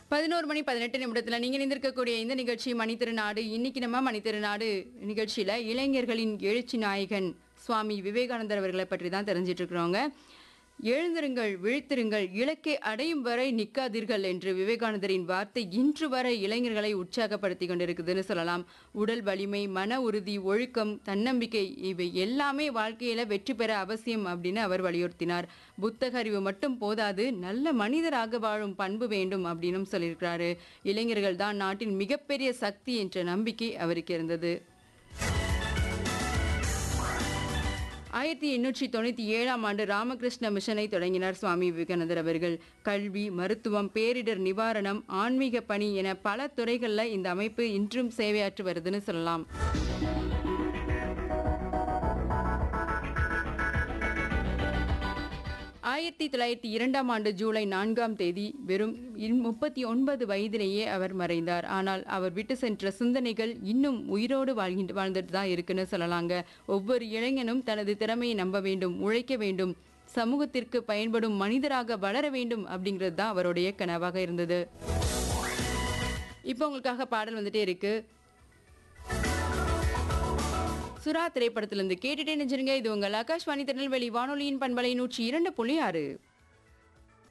பதினோரு மணி பதினெட்டு நிமிடத்துல நீங்க நிந்திருக்கக்கூடிய இந்த நிகழ்ச்சி மணித்திருநாடு இன்னைக்கு நம்ம மணித்திருநாடு நிகழ்ச்சியில இளைஞர்களின் எழுச்சி நாயகன் சுவாமி விவேகானந்தர் அவர்களை பற்றி தான் தெரிஞ்சிட்டு இருக்கிறோங்க எழுந்திருங்கள் விழித்திருங்கள் இலக்கை அடையும் வரை நிற்காதீர்கள் என்று விவேகானந்தரின் வார்த்தை இன்று வரை இளைஞர்களை உற்சாகப்படுத்தி கொண்டிருக்குதுன்னு சொல்லலாம் உடல் வலிமை மன உறுதி ஒழுக்கம் தன்னம்பிக்கை இவை எல்லாமே வாழ்க்கையில வெற்றி பெற அவசியம் அப்படின்னு அவர் வலியுறுத்தினார் புத்தக அறிவு மட்டும் போதாது நல்ல மனிதராக வாழும் பண்பு வேண்டும் அப்படின்னும் சொல்லியிருக்கிறாரு இளைஞர்கள் தான் நாட்டின் மிகப்பெரிய சக்தி என்ற நம்பிக்கை அவருக்கு இருந்தது ஆயிரத்தி எண்ணூற்றி தொண்ணூற்றி ஏழாம் ஆண்டு ராமகிருஷ்ண மிஷனை தொடங்கினார் சுவாமி விவேகானந்தர் அவர்கள் கல்வி மருத்துவம் பேரிடர் நிவாரணம் ஆன்மீக பணி என பல துறைகளில் இந்த அமைப்பு இன்றும் சேவையாற்றி வருதுன்னு சொல்லலாம் ஆயிரத்தி தொள்ளாயிரத்தி இரண்டாம் ஆண்டு ஜூலை நான்காம் தேதி வெறும் முப்பத்தி ஒன்பது வயதிலேயே அவர் மறைந்தார் ஆனால் அவர் விட்டு சென்ற சிந்தனைகள் இன்னும் உயிரோடு வாழ்கின்ற வாழ்ந்துட்டு தான் இருக்குன்னு சொல்லலாங்க ஒவ்வொரு இளைஞனும் தனது திறமையை நம்ப வேண்டும் உழைக்க வேண்டும் சமூகத்திற்கு பயன்படும் மனிதராக வளர வேண்டும் அப்படிங்கிறது தான் அவருடைய கனவாக இருந்தது இப்போ உங்களுக்காக பாடல் வந்துட்டே இருக்கு சுறா திரைப்படத்திலிருந்து கேட்டுட்டே நினைச்சிருங்க இது உங்கள் ஆகாஷ்வாணி திருநெல்வேலி வானொலியின் பண்பலை நூற்றி இரண்டு புள்ளி ஆறு